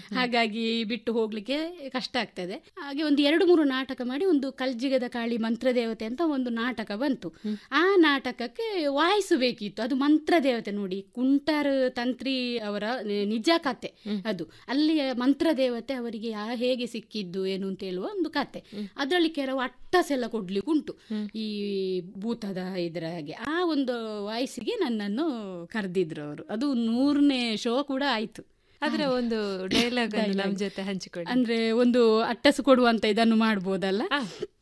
ಹಾಗಾಗಿ ಬಿಟ್ಟು ಹೋಗ್ಲಿಕ್ಕೆ ಕಷ್ಟ ಆಗ್ತದೆ ಹಾಗೆ ಒಂದು ಎರಡು ಮೂರು ನಾಟಕ ಮಾಡಿ ಒಂದು ಕಲ್ಜಿಗದ ಕಾಳಿ ಮಂತ್ರದೇವತೆ ಅಂತ ಒಂದು ನಾಟಕ ಬಂತು ಆ ನಾಟಕಕ್ಕೆ ವಾಯ್ಸು ಬೇಕಿತ್ತು ಅದು ಮಂತ್ರದೇವತೆ ನೋಡಿ ಕುಂಟಾರ್ ತಂತ್ರಿ ಅವರ ನಿ- ನಿಜ ಕತೆ ಅದು ಅಲ್ಲಿಯ ಮಂತ್ರದೇವತೆ ಅವರಿಗೆ ಯಾ ಹೇಗೆ ಸಿಕ್ಕಿದ್ದು ಏನು ಅಂತ ಹೇಳುವ ಒಂದು ಕತೆ ಅದರಲ್ಲಿ ಕೆಲವು ಅಟ್ಟಸೆಲ್ಲ ಕೊಡ್ಲಿಕ್ಕೆ ಉಂಟು ಈ ಭೂತದ ಇದರ ಹಾಗೆ ಆ ಒಂದು ವಾಯ್ಸಿಗೆ ನನ್ನನ್ನು ಕರೆದಿದ್ರು ಅವರು ಅದು ನೂರನೇ ಶೋ ಕೂಡ ಆಯ್ತು ಅದರ ಒಂದು ಡೈಲಾಗ್ ನಮ್ಮ ಜೊತೆ ಹಂಚಿಕೊಳ್ಳಿ ಅಂದ್ರೆ ಒಂದು ಅಟ್ಟಸು ಕೊಡುವಂತ ಇದನ್ನು ಮಾಡ್ಬೋದಲ್ಲ ಆ,